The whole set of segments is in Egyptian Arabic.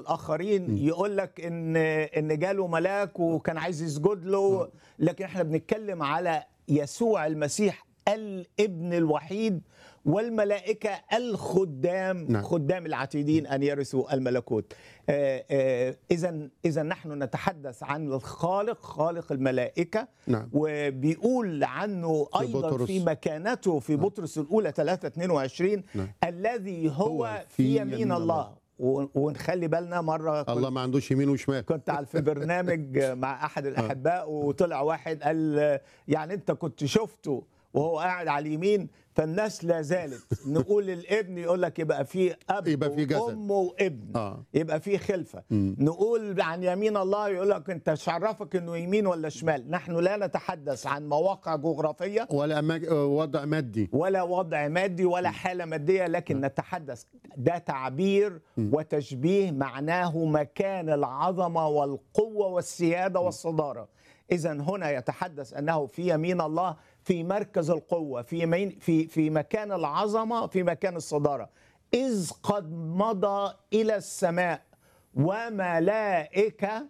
الاخرين يقول لك ان ان جاله ملاك وكان عايز يسجد له لكن احنا بنتكلم على يسوع المسيح الابن الوحيد والملائكه الخدام نعم. خدام العتيدين ان يرثوا الملكوت اذا اذا نحن نتحدث عن الخالق خالق الملائكه نعم. وبيقول عنه في ايضا بطرس. في مكانته في بطرس الاولى 3 22 نعم. الذي هو, هو في في يمين يمين الله و- ونخلي بالنا مره كنت الله ما عندوش يمين وشمال كنت على في برنامج مع احد الاحباء وطلع واحد قال يعني انت كنت شفته وهو قاعد على اليمين فالناس لا زالت نقول الابن يقول لك يبقى في اب يبقى في جسد. وام وابن آه. يبقى في خلفه نقول عن يمين الله يقول لك انت مش عرفك انه يمين ولا شمال نحن لا نتحدث عن مواقع جغرافيه ولا أماك... وضع مادي ولا وضع مادي ولا حالة مادية لكن نتحدث ده تعبير وتشبيه معناه مكان العظمة والقوة والسيادة والصدارة إذا هنا يتحدث أنه في يمين الله في مركز القوة في يمين في في مكان العظمة في مكان الصدارة إذ قد مضى إلى السماء وملائكة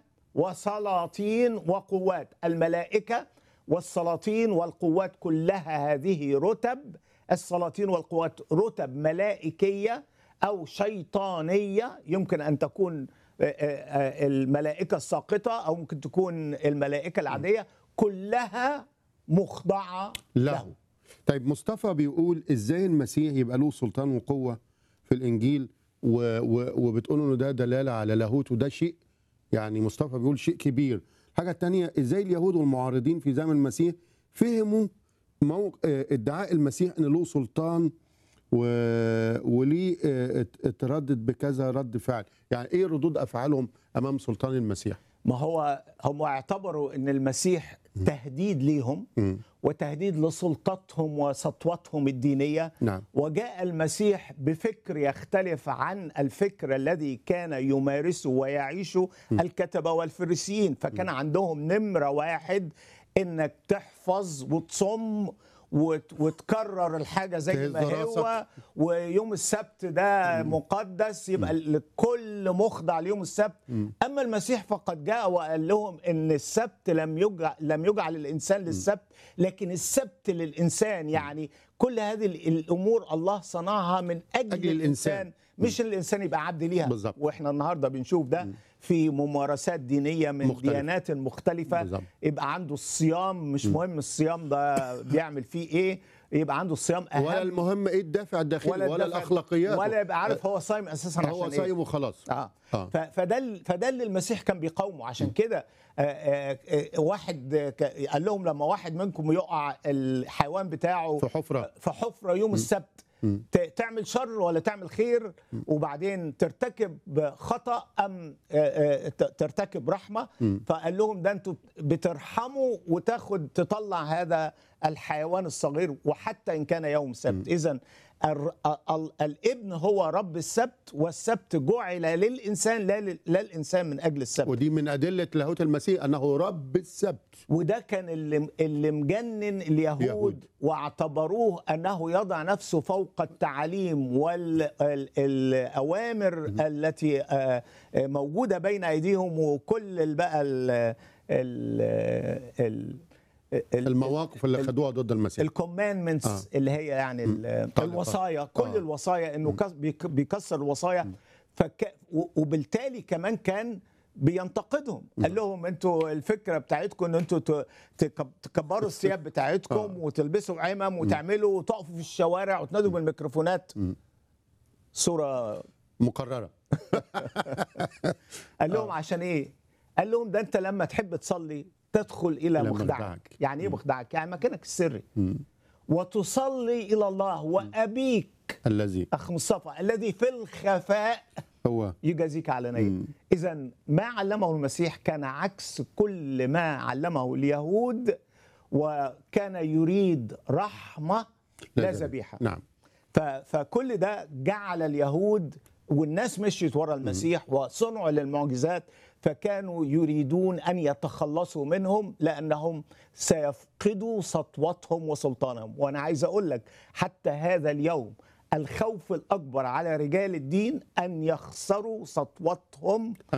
وسلاطين وقوات الملائكة والسلاطين والقوات كلها هذه رتب السلاطين والقوات رتب ملائكية أو شيطانية يمكن أن تكون آه، آه، الملائكة الساقطة أو ممكن تكون الملائكة العادية كلها مخضعة له. له طيب مصطفى بيقول ازاي المسيح يبقى له سلطان وقوه في الانجيل و... و... وبتقول انه ده دلاله على لاهوت وده شيء يعني مصطفى بيقول شيء كبير الحاجه الثانيه ازاي اليهود والمعارضين في زمن المسيح فهموا موق... آه، ادعاء المسيح ان له سلطان و... وليه آه، ات- اتردد بكذا رد فعل يعني ايه ردود افعالهم امام سلطان المسيح ما هو هم اعتبروا ان المسيح تهديد ليهم وتهديد لسلطتهم وسطوتهم الدينيه نعم. وجاء المسيح بفكر يختلف عن الفكر الذي كان يمارسه ويعيشه الكتبه والفريسيين فكان عندهم نمره واحد انك تحفظ وتصم وت- وتكرر الحاجه زي تهز ما هو راسك. ويوم السبت ده مقدس يبقى الكل مخضع ليوم السبت اما المسيح فقد جاء وقال لهم ان السبت لم يجعل لم يجعل الانسان للسبت لكن السبت للانسان يعني كل هذه ال- الامور الله صنعها من اجل, أجل الإنسان. الانسان مش ان الانسان يبقى عبد ليها بالظبط. واحنا النهارده بنشوف ده في ممارسات دينيه من مختلفة. ديانات مختلفه بالظبط. يبقى عنده الصيام مش مهم الصيام ده بيعمل فيه ايه يبقى عنده الصيام اهم ولا المهم ايه الدافع الداخلي ولا, ولا الدفع- الاخلاقيات ولا يبقى عارف هو صايم اساسا هو عشان صايم وخلاص اه, آه. ف- فده ال- فده اللي المسيح كان بيقاومه عشان كده آه، آه، آه، واحد آه، ك- قال لهم لما واحد منكم يقع الحيوان بتاعه في حفرة. في حفره يوم السبت ت- تعمل شر ولا تعمل خير وبعدين ترتكب خطا ام آه، آه، ت- ترتكب رحمه فقال لهم ده انتوا بترحموا وتاخد تطلع هذا الحيوان الصغير وحتى ان كان يوم سبت اذا الر- ال- الابن هو رب السبت والسبت جعل للانسان لا لل- لا الانسان من اجل السبت ودي من أدلة لاهوت المسيح أنه رب السبت وده كان اللي اللي مجنن اليهود يهود. واعتبروه انه يضع نفسه فوق التعاليم والاوامر التي آه، آه، موجوده بين ايديهم وكل ال- بقى ال ال ال ال- المواقف اللي خدوها ضد المسيح الكوماندمنتس آه. اللي هي يعني ال- طيب. الوصايا كل آه. الوصايا انه كس- بيك- بيكسر الوصايا فك و- وبالتالي كمان كان بينتقدهم قال لهم انتوا الفكره بتاعتكم ان انتوا ت- تك- تكبروا الثياب بتاعتكم وتلبسوا عمم وتعملوا وتقفوا في الشوارع وتنادوا بالميكروفونات صوره مقررة قال لهم عشان ايه؟ قال لهم ده انت لما تحب تصلي تدخل الى إلى مخدعك مخدعك. يعني ايه مخدعك؟ يعني مكانك السري وتصلي الى الله وابيك الذي اخ مصطفى الذي في الخفاء هو يجازيك علانية اذا ما علمه المسيح كان عكس كل ما علمه اليهود وكان يريد رحمه لا ذبيحه نعم ف- فكل ده جعل اليهود والناس مشيت ورا المسيح وصنعوا للمعجزات فكانوا يريدون ان يتخلصوا منهم لانهم سيفقدوا سطوتهم وسلطانهم وانا عايز اقول لك حتى هذا اليوم الخوف الاكبر على رجال الدين ان يخسروا سطوتهم